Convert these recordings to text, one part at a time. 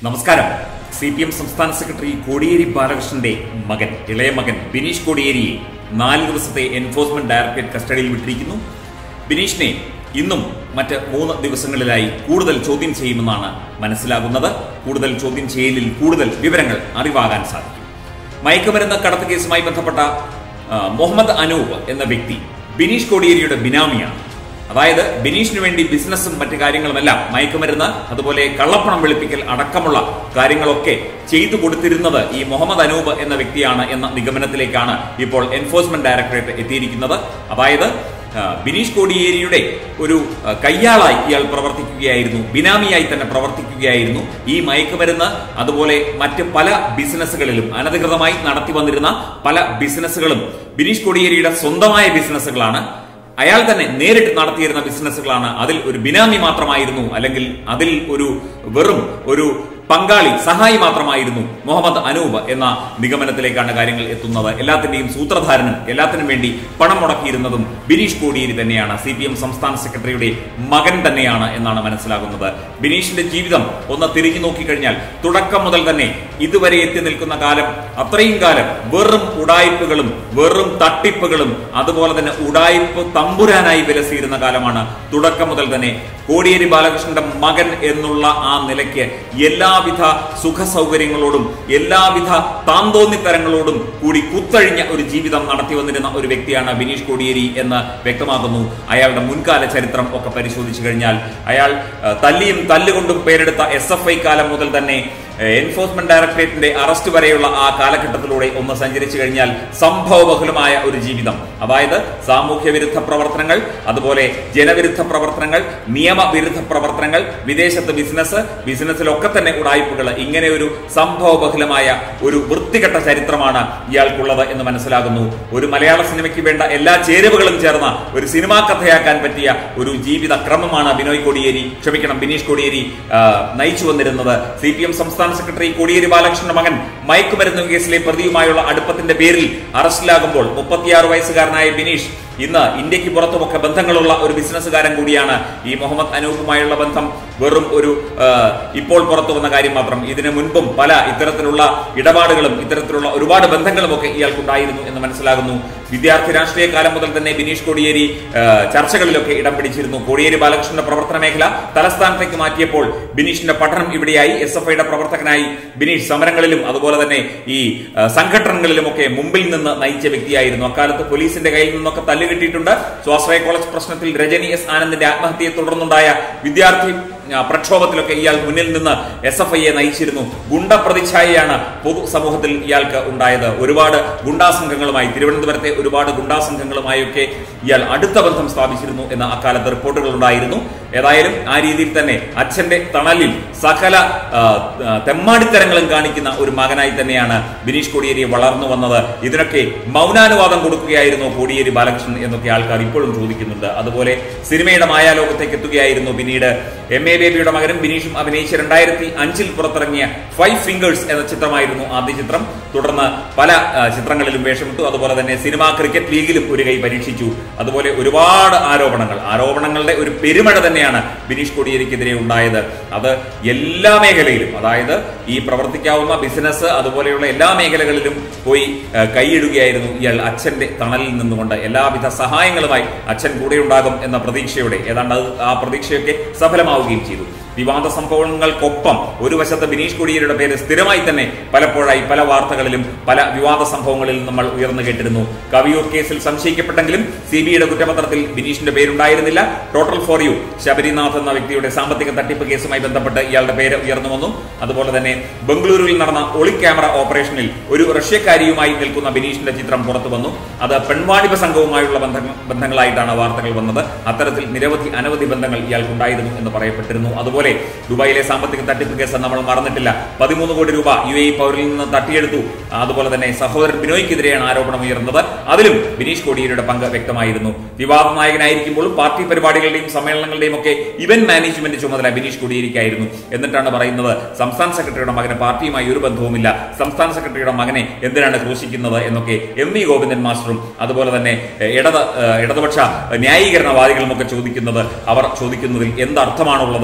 നമസ്കാരം C P M സംസ്ഥാന secretary Kodiyeri ബാലകൃഷ്ണന്റെ മകൻ ഇളയ മകൻ ബിനീഷ് കോടിയേരിയെ നാല് ദിവസത്തെ എൻഫോഴ്സ്മെന്റ് ഡയറക്ടറേറ്റ് കസ്റ്റഡിയിൽ വിട്ടിരിക്കുന്നു ബിനീഷിനെ ഇന്നും മറ്റ് മൂന്ന് ദിവസങ്ങളിലായി കൂടുതൽ ചോദ്യം ചെയ്യുമെന്നാണ് മനസ്സിലാകുന്നത് കൂടുതൽ ചോദ്യം ചെയ്യലിൽ കൂടുതൽ വിവരങ്ങൾ അറിവാകാൻ സാധിക്കും മയക്കുമരുന്ന് കടത്ത് കേസുമായി ബന്ധപ്പെട്ട ആ, മുഹമ്മദ് അനൂപ് എന്ന വ്യക്തി ബിനീഷ് കോടിയേരിയുടെ ബിനാമിയാണ് അതായത് ബിനീഷിന് വേണ്ടി ബിസിനസ്സും മറ്റു കാര്യങ്ങളുമെല്ലാം മയക്കുമരുന്ന് അതുപോലെ കള്ളപ്പണം വെളുപ്പിക്കൽ അടക്കമുള്ള കാര്യങ്ങളൊക്കെ ചെയ്തു കൊടുത്തിരുന്നത് ഈ മുഹമ്മദ് അനൂപ് എന്ന വ്യക്തിയാണ് എന്ന നിഗമനത്തിലേക്കാണ് ഇപ്പോൾ എൻഫോഴ്സ്മെന്റ് ഡയറക്ടറേറ്റ് എത്തിയിരിക്കുന്നത് അതായത് ആ, ബിനീഷ് കോടിയേരിയുടെ ഒരു ആ, കയ്യാളായി ഇയാൾ പ്രവർത്തിക്കുകയായിരുന്നു ബിനാമിയായി തന്നെ പ്രവർത്തിക്കുകയായിരുന്നു ഈ മയക്കുമരുന്ന് അതുപോലെ മറ്റ് പല ബിസിനസ്സുകളിലും അനധികൃതമായി നടത്തി വന്നിരുന്ന പല ബിസിനസ്സുകളും ബിനീഷ് കോടിയേരിയുടെ സ്വന്തമായ ബിസിനസ്സുകളാണ് അയാൾ തന്നെ നേരിട്ട് നടത്തിയിരുന്ന ബിസിനസ്സുകളാണ് അതിൽ ഒരു ബിനാമി മാത്രമായിരുന്നു അല്ലെങ്കിൽ അതിൽ ഒരു വെറും ഒരു പങ്കാളി സഹായി മാത്രമായിരുന്നു മുഹമ്മദ് അനൂപ് എന്ന നിഗമനത്തിലേക്കാണ് കാര്യങ്ങൾ എത്തുന്നത് എല്ലാത്തിന്റെയും സൂത്രധാരനും എല്ലാത്തിനും വേണ്ടി പണം മുടക്കിയിരുന്നതും ബിനീഷ് കോടിയേരി തന്നെയാണ് സി പി എം സംസ്ഥാന സെക്രട്ടറിയുടെ മകൻ തന്നെയാണ് എന്നാണ് മനസ്സിലാകുന്നത് ബിനീഷിന്റെ ജീവിതം ഒന്ന് തിരിഞ്ഞു നോക്കിക്കഴിഞ്ഞാൽ തുടക്കം മുതൽ തന്നെ ഇതുവരെ എത്തി നിൽക്കുന്ന കാലം അത്രയും കാലം വെറും ഉടായ്പകളും വെറും തട്ടിപ്പുകളും അതുപോലെ തന്നെ ഉടായ്പ് തമ്പുരാനായി വിലസിയിരുന്ന കാലമാണ് തുടക്കം മുതൽ തന്നെ കോടിയേരി ബാലകൃഷ്ണന്റെ മകൻ എന്നുള്ള ആ നിലയ്ക്ക് എല്ലാവിധ സുഖ സൗകര്യങ്ങളോടും എല്ലാവിധ താന്തോന്നിത്തരങ്ങളോടും കൂടി കുത്തഴിഞ്ഞ ഒരു ജീവിതം നടത്തി വന്നിരുന്ന ഒരു വ്യക്തിയാണ് ബിനീഷ് കോടിയേരി എന്ന് വ്യക്തമാകുന്നു അയാളുടെ മുൻകാല ചരിത്രം ഒക്കെ പരിശോധിച്ചു കഴിഞ്ഞാൽ അയാൾ ആ, തല്ലിയും തല്ലുകൊണ്ടും പേരെടുത്ത എസ് എഫ് ഐ കാലം മുതൽ തന്നെ എൻഫോഴ്സ്മെന്റ് ഡയറക്ടറേറ്റിന്റെ അറസ്റ്റ് വരെയുള്ള ആ കാലഘട്ടത്തിലൂടെ ഒന്ന് സഞ്ചരിച്ചു കഴിഞ്ഞാൽ സംഭവബഹുലമായ ഒരു ജീവിതം അതായത് സാമൂഹ്യ വിരുദ്ധ പ്രവർത്തനങ്ങൾ അതുപോലെ ജനവിരുദ്ധ പ്രവർത്തനങ്ങൾ നിയമവിരുദ്ധ പ്രവർത്തനങ്ങൾ വിദേശത്ത് ബിസിനസ് ബിസിനസ്സിലൊക്കെ തന്നെ ഉടായ്പകൾ ഇങ്ങനെ ഒരു സംഭവബഹുലമായ ഒരു വൃത്തികെട്ട ചരിത്രമാണ് ഇയാൾക്കുള്ളത് എന്ന് മനസ്സിലാകുന്നു ഒരു മലയാള സിനിമയ്ക്ക് വേണ്ട എല്ലാ ചേരുവകളും ചേർന്ന ഒരു സിനിമാ കഥയാക്കാൻ പറ്റിയ ഒരു ജീവിത ക്രമമാണ് ബിനോയ് കോടിയേരി ക്ഷമിക്കണം ബിനീഷ് കോടിയേരി ആ, നയിച്ചു വന്നിരുന്നത് സി പി എം സംസ്ഥാന സെക്രട്ടറി കോടിയേരി ബാലകൃഷ്ണന്റെ മകൻ മയക്കുമരുന്ന് കേസിലെ പ്രതിയുമായുള്ള അടുപ്പത്തിന്റെ പേരിൽ അറസ്റ്റിലാകുമ്പോൾ മുപ്പത്തിയാറ് വയസ്സുകാരനായ ബിനീഷ് ഇന്ന് ഇന്ത്യക്ക് പുറത്തുമൊക്കെ ബന്ധങ്ങളുള്ള ഒരു ബിസിനസ്സുകാരൻ കൂടിയാണ് ഈ മുഹമ്മദ് അനൂപുമായുള്ള ബന്ധം വെറും ഒരു ആ, ഇപ്പോൾ പുറത്തു വന്ന കാര്യം മാത്രം ഇതിനു മുൻപും പല ഇത്തരത്തിലുള്ള ഇടപാടുകളും ഇത്തരത്തിലുള്ള ഒരുപാട് ബന്ധങ്ങളും ഒക്കെ ഇയാൾക്കുണ്ടായിരുന്നു എന്ന് മനസ്സിലാകുന്നു വിദ്യാർത്ഥി രാഷ്ട്രീയ കാലം മുതൽ തന്നെ ബിനീഷ് കോടിയേരി ആ, ചർച്ചകളിലൊക്കെ ഇടം പിടിച്ചിരുന്നു കോടിയേരി ബാലകൃഷ്ണന്റെ പ്രവർത്തന മേഖല തലസ്ഥാനത്തേക്ക് മാറ്റിയപ്പോൾ ബിനീഷിന്റെ പഠനം ഇവിടെയായി എസ് എഫ് ഐയുടെ പ്രവർത്തകനായി ബിനീഷ് സമരങ്ങളിലും അതുപോലെ തന്നെ ഈ ആ, സംഘടനകളിലുമൊക്കെ മുമ്പിൽ നിന്ന് നയിച്ച വ്യക്തിയായിരുന്നു അക്കാലത്ത് പോലീസിന്റെ കയ്യിൽ നിന്നൊക്കെ തല്ലുകിട്ടിയിട്ടുണ്ട് സ്വാശ്രയ കോളേജ് പ്രശ്നത്തിൽ രജനി എസ് ആനന്ദിന്റെ ആത്മഹത്യയെ തുടർന്നുണ്ടായ വിദ്യാർത്ഥി ആ, പ്രക്ഷോഭത്തിലൊക്കെ ഇയാൾ മുന്നിൽ നിന്ന് എസ് എഫ് ഐയെ നയിച്ചിരുന്നു ഗുണ്ട പ്രതിച്ഛായയാണ് പൊതുസമൂഹത്തിൽ ഇയാൾക്ക് ഉണ്ടായത് ഒരുപാട് ഗുണ്ടാസംഘങ്ങളുമായി തിരുവനന്തപുരത്തെ ഒരുപാട് ഗുണ്ടാസംഘങ്ങളുമായൊക്കെ ഇയാൾ അടുത്ത ബന്ധം സ്ഥാപിച്ചിരുന്നു എന്ന അക്കാലത്ത് റിപ്പോർട്ടുകൾ ഉണ്ടായിരുന്നു ഏതായാലും ആ രീതിയിൽ തന്നെ അച്ഛന്റെ തണലിൽ സകല ആ, ആ, തെമ്മാടിത്തരങ്ങളും കാണിക്കുന്ന ഒരു മകനായി തന്നെയാണ് ബിനീഷ് കോടിയേരി വളർന്നു വന്നത് ഇതിനൊക്കെ മൗനാനുവാദം കൊടുക്കുകയായിരുന്നു കോടിയേരി ബാലകൃഷ്ണൻ എന്നൊക്കെ ആൾക്കാർ ഇപ്പോഴും ചോദിക്കുന്നുണ്ട് അതുപോലെ സിനിമയുടെ മായാലോകത്തേക്ക് എത്തുകയായിരുന്നു പിന്നീട് എം എ ബേബിയുടെ മകനും ബിനീഷും അഭിനയിച്ച രണ്ടായിരത്തി അഞ്ചിൽ പുറത്തിറങ്ങിയ ഫൈവ് ഫിംഗേഴ്സ് എന്ന ചിത്രമായിരുന്നു ആദ്യ ചിത്രം തുടർന്ന് പല ആ, ചിത്രങ്ങളിലും വേഷമിട്ടു അതുപോലെ തന്നെ സിനിമാ ക്രിക്കറ്റ് ലീഗിലും ഒരു കൈ പരീക്ഷിച്ചു അതുപോലെ ഒരുപാട് ആരോപണങ്ങൾ ആരോപണങ്ങളുടെ ഒരു പെരുമഴ തന്നെയാണ് ബിനീഷ് കോടിയേരിക്കെതിരെ ഉണ്ടായത് അത് എല്ലാ മേഖലയിലും അതായത് ഈ പ്രവർത്തിക്കാവുന്ന ബിസിനസ് അതുപോലെയുള്ള എല്ലാ മേഖലകളിലും പോയി ആ, കൈയിടുകയായിരുന്നു ഇയാൾ അച്ഛന്റെ തണലിൽ നിന്നുകൊണ്ട് എല്ലാവിധ സഹായങ്ങളുമായി അച്ഛൻ കൂടെയുണ്ടാകും എന്ന പ്രതീക്ഷയോടെ ഏതാണ്ട് അത് ആ പ്രതീക്ഷയൊക്കെ സഫലമാവുകയും ചെയ്തു വിവാദ സംഭവങ്ങൾക്കൊപ്പം ഒരു വശത്ത് ബിനീഷ് കോടിയേരിയുടെ പേര് സ്ഥിരമായി തന്നെ പലപ്പോഴായി പല വാർത്തകളിലും പല വിവാദ സംഭവങ്ങളിലും നമ്മൾ ഉയർന്നു കേട്ടിരുന്നു കവിയൂർ കേസിൽ സംശയിക്കപ്പെട്ടെങ്കിലും സി ബിയുടെ കുറ്റപത്രത്തിൽ ബിനീഷിന്റെ പേരുണ്ടായിരുന്നില്ല ടോട്ടൽ ഫോർ യു ശബരിനാഥ് എന്ന വ്യക്തിയുടെ സാമ്പത്തിക തട്ടിപ്പ് കേസുമായി ബന്ധപ്പെട്ട് ഇയാളുടെ പേര് ഉയർന്നു വന്നു അതുപോലെ തന്നെ ബംഗളൂരുവിൽ നടന്ന ഒളി ക്യാമറ ഓപ്പറേഷനിൽ ഒരു റഷ്യക്കാരിയുമായി നിൽക്കുന്ന ബിനീഷിന്റെ ചിത്രം പുറത്തു വന്നു അത് പെൺവാണിഭ സംഘവുമായുള്ള ബന്ധങ്ങൾ ബന്ധങ്ങളായിട്ടാണ് വാർത്തകൾ വന്നത് അത്തരത്തിൽ നിരവധി അനവധി ബന്ധങ്ങൾ ഇയാൾക്കുണ്ടായിരുന്നു എന്ന് പറയപ്പെട്ടിരുന്നു അതുപോലെ ദുബായിലെ സാമ്പത്തിക തട്ടിപ്പ് കേസ് നമ്മൾ മറന്നിട്ടില്ല പതിമൂന്ന് കോടി രൂപ യു എ പൗരിൽ നിന്ന് തട്ടിയെടുത്തു അതുപോലെ തന്നെ സഹോദരൻ ബിനോയ്ക്കെതിരെയാണ് ആരോപണം ഉയർന്നത് അതിലും ബിനീഷ് കോടിയേരിയുടെ പങ്ക് വ്യക്തമായിരുന്നു വിവാദ നായകനായിരിക്കുമ്പോഴും പാർട്ടി പരിപാടികളുടെയും സമ്മേളനങ്ങളുടെയും ഒക്കെ ഇവന്റ് മാനേജ്മെന്റ് ചുമതല ബിനീഷ് കോടിയേരിക്കായിരുന്നു എന്നിട്ടാണ് പറയുന്നത് സംസ്ഥാന സെക്രട്ടറിയുടെ മകന് പാർട്ടിയുമായി ഒരു ബന്ധവുമില്ല സംസ്ഥാന സെക്രട്ടറിയുടെ മകനെ എന്തിനാണ് ക്രൂശിക്കുന്നത് എന്നൊക്കെ എം വി ഗോവിന്ദൻ മാസ്റ്ററും അതുപോലെ തന്നെ എഹ്, ഇടത് ഏഹ്, ഇടതുപക്ഷ ന്യായീകരണവാദികളും ഒക്കെ ചോദിക്കുന്നത് അവർ ചോദിക്കുന്നതിൽ എന്തർത്ഥമാണുള്ളത് എന്ന്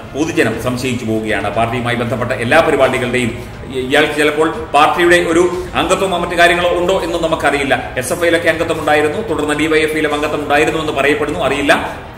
പൊതുജനം സംശയിച്ചു പോവുകയാണ് പാർട്ടിയുമായി ബന്ധപ്പെട്ട എല്ലാ പരിപാടികളുടെയും ഇയാൾക്ക് ചിലപ്പോൾ പാർട്ടിയുടെ ഒരു അംഗത്വമോ മറ്റു കാര്യങ്ങളോ ഉണ്ടോ എന്ന് നമുക്കറിയില്ല എസ് എഫ് ഐയിലൊക്കെ അംഗത്വം ഉണ്ടായിരുന്നു തുടർന്ന് ഡിവൈഎഫ്ഐയിലും അംഗത്വം ഉണ്ടായിരുന്നു എന്ന് പറയപ്പെടുന്നു അറിയില്ല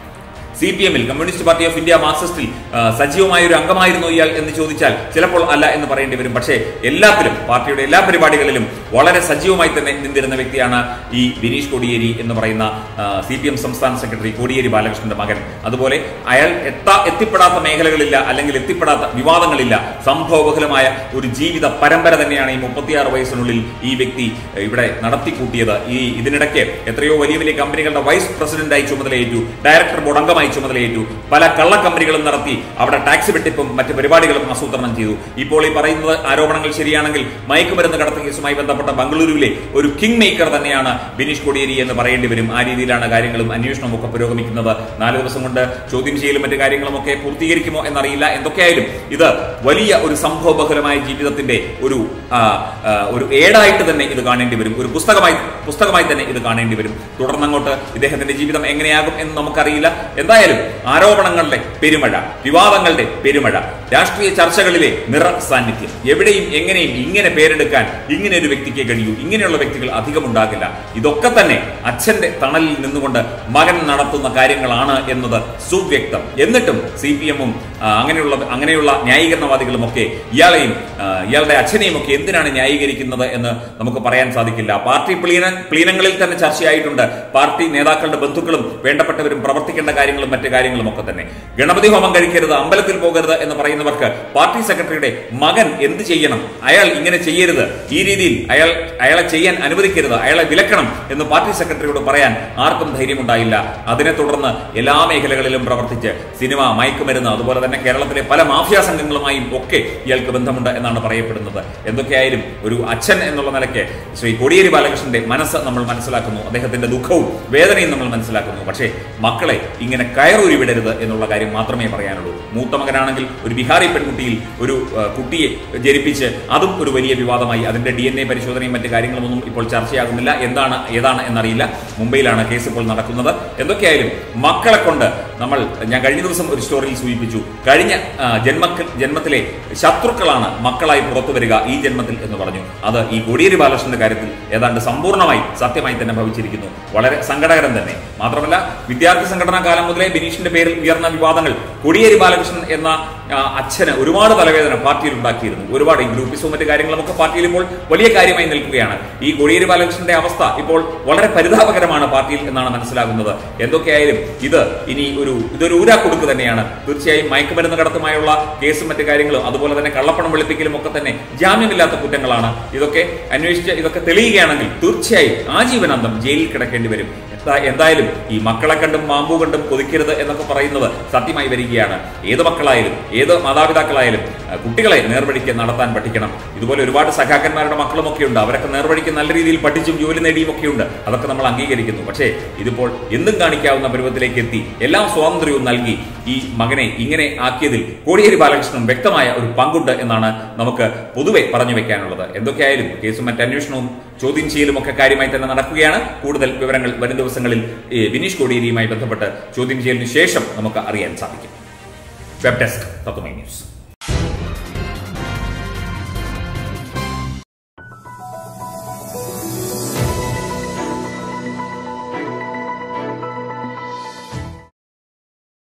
സി പി എമ്മിൽ കമ്മ്യൂണിസ്റ്റ് പാർട്ടി ഓഫ് ഇന്ത്യ മാർക്സിസ്റ്റിൽ ആ, സജീവമായ ഒരു അംഗമായിരുന്നു ഇയാൾ എന്ന് ചോദിച്ചാൽ ചിലപ്പോൾ അല്ല എന്ന് പറയേണ്ടി വരും പക്ഷേ എല്ലാത്തിലും പാർട്ടിയുടെ എല്ലാ പരിപാടികളിലും വളരെ സജീവമായി തന്നെ നിന്നിരുന്ന വ്യക്തിയാണ് ഈ ബിനീഷ് കോടിയേരി എന്ന് പറയുന്ന സി പി എം സംസ്ഥാന സെക്രട്ടറി കോടിയേരി ബാലകൃഷ്ണന്റെ മകൻ അതുപോലെ അയാൾ എത്താ എത്തിപ്പെടാത്ത മേഖലകളില്ല അല്ലെങ്കിൽ എത്തിപ്പെടാത്ത വിവാദങ്ങളില്ല സംഭവബഹുലമായ ഒരു ജീവിത പരമ്പര തന്നെയാണ് ഈ മുപ്പത്തിയാറ് വയസ്സിനുള്ളിൽ ഈ വ്യക്തി ഏഹ്, ഇവിടെ നടത്തിക്കൂട്ടിയത് ഈ ഇതിനിടയ്ക്ക് എത്രയോ വലിയ വലിയ കമ്പനികളുടെ വൈസ് പ്രസിഡന്റായി ചുമതലയേറ്റു ഡയറക്ടർ ബോർഡ് അംഗമായി ചുമതലയേറ്റു പല കള്ള കമ്പനികളും നടത്തി അവിടെ ടാക്സ് വെട്ടിപ്പും മറ്റ് പരിപാടികളും ആസൂത്രണം ചെയ്തു ഇപ്പോൾ ഈ പറയുന്നത് ആരോപണങ്ങൾ ശരിയാണെങ്കിൽ മയക്കുമരുന്ന് കടത്ത കേസുമായി ബന്ധപ്പെട്ട ബംഗളൂരുവിലെ ഒരു കിങ് മേക്കർ തന്നെയാണ് ബിനീഷ് കോടിയേരി എന്ന് പറയേണ്ടി വരും ആ രീതിയിലാണ് കാര്യങ്ങളും അന്വേഷണവും ഒക്കെ പുരോഗമിക്കുന്നത് നാല് ദിവസം കൊണ്ട് ചോദ്യം ചെയ്യലും മറ്റു കാര്യങ്ങളും ഒക്കെ പൂർത്തീകരിക്കുമോ എന്നറിയില്ല എന്തൊക്കെയായാലും ഇത് വലിയ ഒരു സംഭവബഹുലമായ ജീവിതത്തിന്റെ ഒരു ആ, ആ, ഒരു ഏടായിട്ട് തന്നെ ഇത് കാണേണ്ടി വരും ഒരു പുസ്തകമായി പുസ്തകമായി തന്നെ ഇത് കാണേണ്ടി വരും തുടർന്നങ്ങോട്ട് ഇദ്ദേഹത്തിന്റെ ജീവിതം എങ്ങനെയാകും എന്ന് നമുക്കറിയില്ല എന്തായാലും ആരോപണങ്ങളുടെ പെരുമഴ വിവാദങ്ങളുടെ പെരുമഴ രാഷ്ട്രീയ ചർച്ചകളിലെ നിറ സാന്നിധ്യം എവിടെയും എങ്ങനെയും ഇങ്ങനെ പേരെടുക്കാൻ ഇങ്ങനെ ഒരു വ്യക്തിക്ക് കഴിയൂ ഇങ്ങനെയുള്ള വ്യക്തികൾ അധികം ഉണ്ടാകില്ല ഇതൊക്കെ തന്നെ അച്ഛന്റെ തണലിൽ നിന്നുകൊണ്ട് മകൻ നടത്തുന്ന കാര്യങ്ങളാണ് എന്നത് സുവ്യക്തം എന്നിട്ടും സി പി എമ്മും അങ്ങനെയുള്ള അങ്ങനെയുള്ള ന്യായീകരണവാദികളും ഒക്കെ ഇയാളെയും ആ, ഇയാളുടെ അച്ഛനെയും ഒക്കെ എന്തിനാണ് ന്യായീകരിക്കുന്നത് എന്ന് നമുക്ക് പറയാൻ സാധിക്കില്ല പാർട്ടി പ്ലീന പ്ലീനങ്ങളിൽ തന്നെ ചർച്ചയായിട്ടുണ്ട് പാർട്ടി നേതാക്കളുടെ ബന്ധുക്കളും വേണ്ടപ്പെട്ടവരും പ്രവർത്തിക്കേണ്ട കാര്യങ്ങളും മറ്റു കാര്യങ്ങളും ഒക്കെ തന്നെ ഗണപതി ഹോമം കഴിക്കരുത് അമ്പലത്തിൽ പോകരുത് എന്ന് പറയുന്നവർക്ക് പാർട്ടി സെക്രട്ടറിയുടെ മകൻ എന്ത് ചെയ്യണം അയാൾ ഇങ്ങനെ ചെയ്യരുത് ഈ രീതിയിൽ അയാൾ അയാളെ ചെയ്യാൻ അനുവദിക്കരുത് അയാളെ വിലക്കണം എന്ന് പാർട്ടി സെക്രട്ടറിയോട് പറയാൻ ആർക്കും ധൈര്യമുണ്ടായില്ല അതിനെ തുടർന്ന് എല്ലാ മേഖലകളിലും പ്രവർത്തിച്ച് സിനിമ മയക്കുമരുന്ന് അതുപോലെ തന്നെ കേരളത്തിലെ പല മാഫിയ സംഘങ്ങളുമായും ഒക്കെ ഇയാൾക്ക് ബന്ധമുണ്ട് എന്നാണ് പറയപ്പെടുന്നത് എന്തൊക്കെയായാലും ഒരു അച്ഛൻ എന്നുള്ള നിലയ്ക്ക് ശ്രീ കോടിയേരി ബാലകൃഷ്ണന്റെ മനസ്സ് നമ്മൾ മനസ്സിലാക്കുന്നു അദ്ദേഹത്തിന്റെ ദുഃഖവും വേദനയും നമ്മൾ മനസ്സിലാക്കുന്നു പക്ഷേ മക്കളെ ഇങ്ങനെ കയറൂരി വിടരുത് എന്നുള്ള കാര്യം മാത്രമേ പറയാനുള്ളൂ മൂത്ത മകനാണെങ്കിൽ ഒരു ബിഹാറി പെൺകുട്ടിയിൽ ഒരു ആ, കുട്ടിയെ ജനിപ്പിച്ച് അതും ഒരു വലിയ വിവാദമായി അതിന്റെ ഡി എൻ എ പരിശോധനയും മറ്റു കാര്യങ്ങളൊന്നും ഇപ്പോൾ ചർച്ചയാകുന്നില്ല എന്താണ് ഏതാണ് എന്നറിയില്ല മുംബൈയിലാണ് കേസ് ഇപ്പോൾ നടക്കുന്നത് എന്തൊക്കെയായാലും മക്കളെ കൊണ്ട് നമ്മൾ ഞാൻ കഴിഞ്ഞ ദിവസം ഒരു സ്റ്റോറിയിൽ സൂചിപ്പിച്ചു കഴിഞ്ഞ ആ, ജന്മക്ക ജന്മത്തിലെ ശത്രുക്കളാണ് മക്കളായി പുറത്തു വരിക ഈ ജന്മത്തിൽ എന്ന് പറഞ്ഞു അത് ഈ കോടിയേരി ബാലകൃഷ്ണന്റെ കാര്യത്തിൽ ഏതാണ്ട് സമ്പൂർണ്ണമായി സത്യമായി തന്നെ ഭവിച്ചിരിക്കുന്നു വളരെ സങ്കടകരം തന്നെ മാത്രമല്ല വിദ്യാർത്ഥി സംഘടനാ കാലം മുതലേ ബിനീഷിന്റെ പേരിൽ ഉയർന്ന വിവാദങ്ങൾ കോടിയേരി ബാലകൃഷ്ണൻ എന്ന ആ, അച്ഛന് ഒരുപാട് തലവേദന പാർട്ടിയിൽ ഉണ്ടാക്കിയിരുന്നു ഒരുപാട് ഈ ഗ്രൂപ്പിസവും മറ്റു കാര്യങ്ങളും ഒക്കെ പാർട്ടിയിൽ ഇപ്പോൾ വലിയ കാര്യമായി നിൽക്കുകയാണ് ഈ കോടിയേരി ബാലകൃഷ്ണന്റെ അവസ്ഥ ഇപ്പോൾ വളരെ പരിതാപകരമാണ് പാർട്ടിയിൽ എന്നാണ് മനസ്സിലാകുന്നത് എന്തൊക്കെയായാലും ഇത് ഇനി ഒരു ഇതൊരു ഊരാക്കൊടുക്ക് തന്നെയാണ് തീർച്ചയായും മയക്കുമരുന്ന് കടത്തുമായുള്ള കേസും മറ്റു കാര്യങ്ങളും അതുപോലെ തന്നെ കള്ളപ്പണം വെളുപ്പിക്കലും ഒക്കെ തന്നെ ജാമ്യമില്ലാത്ത കുറ്റങ്ങളാണ് ഇതൊക്കെ അന്വേഷിച്ച് ഇതൊക്കെ തെളിയുകയാണെങ്കിൽ തീർച്ചയായും ആജീവനാന്തം ജയിലിൽ കിടക്കേണ്ടി വരും എന്താ- എന്തായാലും ഈ മക്കളെ കണ്ടും മാമ്പു കണ്ടും കൊതിക്കരുത് എന്നൊക്കെ പറയുന്നത് സത്യമായി വരികയാണ് ഏത് മക്കളായാലും ഏത് മാതാപിതാക്കളായാലും ആ, കുട്ടികളെ നേർവഴിക്ക് നടത്താൻ പഠിക്കണം ഇതുപോലെ ഒരുപാട് സഖാക്കന്മാരുടെ മക്കളും ഒക്കെ ഉണ്ട് അവരൊക്കെ നേർവഴിക്ക് നല്ല രീതിയിൽ പഠിച്ചും ജോലി നേടിയും ഒക്കെ ഉണ്ട് അതൊക്കെ നമ്മൾ അംഗീകരിക്കുന്നു പക്ഷേ ഇതിപ്പോൾ എന്തും കാണിക്കാവുന്ന പരുവത്തിലേക്ക് എത്തി എല്ലാ സ്വാതന്ത്ര്യവും നൽകി ഈ മകനെ ഇങ്ങനെ ആക്കിയതിൽ കോടിയേരി ബാലകൃഷ്ണൻ വ്യക്തമായ ഒരു പങ്കുണ്ട് എന്നാണ് നമുക്ക് പൊതുവെ പറഞ്ഞു വെക്കാനുള്ളത് എന്തൊക്കെയായാലും കേസും മറ്റ് അന്വേഷണവും ചോദ്യം ചെയ്യലും ഒക്കെ കാര്യമായി തന്നെ നടക്കുകയാണ് കൂടുതൽ വിവരങ്ങൾ വരും ദിവസങ്ങളിൽ ഏ, ബിനീഷ് കോടിയേരിയുമായി ബന്ധപ്പെട്ട് ചോദ്യം ചെയ്യലിന് ശേഷം നമുക്ക് അറിയാൻ സാധിക്കും വെബ് ഡെസ്ക് തത്വമൈ ന്യൂസ്